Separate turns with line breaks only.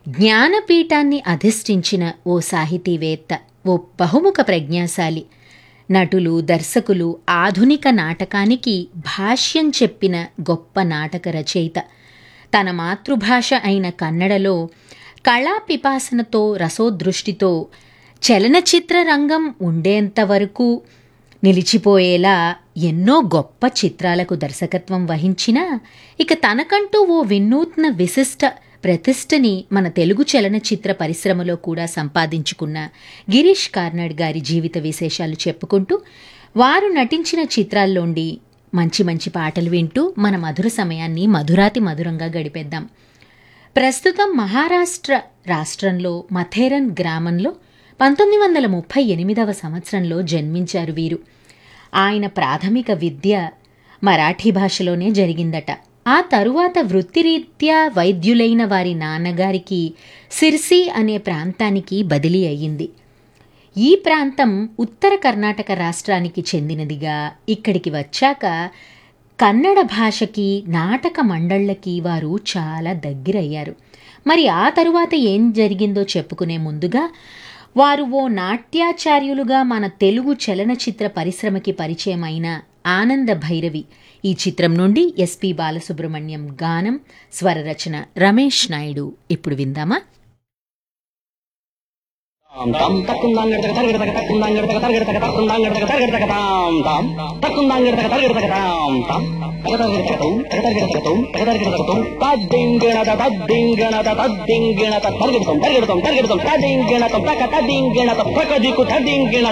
జ్ఞానపీఠాన్ని అధిష్ఠించిన ఓ సాహితీవేత్త ఓ బహుముఖ ప్రజ్ఞాశాలి నటులు దర్శకులు ఆధునిక నాటకానికి భాష్యం చెప్పిన గొప్ప నాటక రచయిత తన మాతృభాష అయిన కన్నడలో కళా పిపాసనతో రసోదృష్టితో చలనచిత్ర రంగం ఉండేంత వరకు నిలిచిపోయేలా ఎన్నో గొప్ప చిత్రాలకు దర్శకత్వం వహించినా ఇక తనకంటూ ఓ వినూత్న విశిష్ట ప్రతిష్టని మన తెలుగు చలనచిత్ర పరిశ్రమలో కూడా సంపాదించుకున్న గిరీష్ కార్నాడ్ గారి జీవిత విశేషాలు చెప్పుకుంటూ వారు నటించిన చిత్రాల్లోండి మంచి మంచి పాటలు వింటూ మన మధుర సమయాన్ని మధురాతి మధురంగా గడిపేద్దాం ప్రస్తుతం మహారాష్ట్ర రాష్ట్రంలో మథేరన్ గ్రామంలో పంతొమ్మిది వందల ముప్పై ఎనిమిదవ సంవత్సరంలో జన్మించారు వీరు ఆయన ప్రాథమిక విద్య మరాఠీ భాషలోనే జరిగిందట ఆ తరువాత వృత్తిరీత్యా వైద్యులైన వారి నాన్నగారికి సిర్సి అనే ప్రాంతానికి బదిలీ అయ్యింది ఈ ప్రాంతం ఉత్తర కర్ణాటక రాష్ట్రానికి చెందినదిగా ఇక్కడికి వచ్చాక కన్నడ భాషకి నాటక మండళ్ళకి వారు చాలా దగ్గరయ్యారు మరి ఆ తరువాత ఏం జరిగిందో చెప్పుకునే ముందుగా వారు ఓ నాట్యాచార్యులుగా మన తెలుగు చలనచిత్ర పరిశ్రమకి పరిచయం అయిన ఆనంద భైరవి ఈ చిత్రం నుండి ఎస్పి బాలసుబ్రహ్మణ్యం గానం స్వరరచన రమేష్ నాయుడు ఇప్పుడు విందామా
తాం తక్కుందాంగడతక తరగడతక తక్కుందాంగడతక తరగడతక తక్కుందాంగడతక తరగడతక తాం తాం తక్కుందాంగడతక తరగడతక తాం తాం తగతరగడతకతం తగతరగడతకతం తగతరగడతకతం తద్దింగణత తద్దింగణత తద్దింగణత తరగడతం తరగడతం తరగడతం తదింగణత తక తదింగణత తకదికు తదింగణ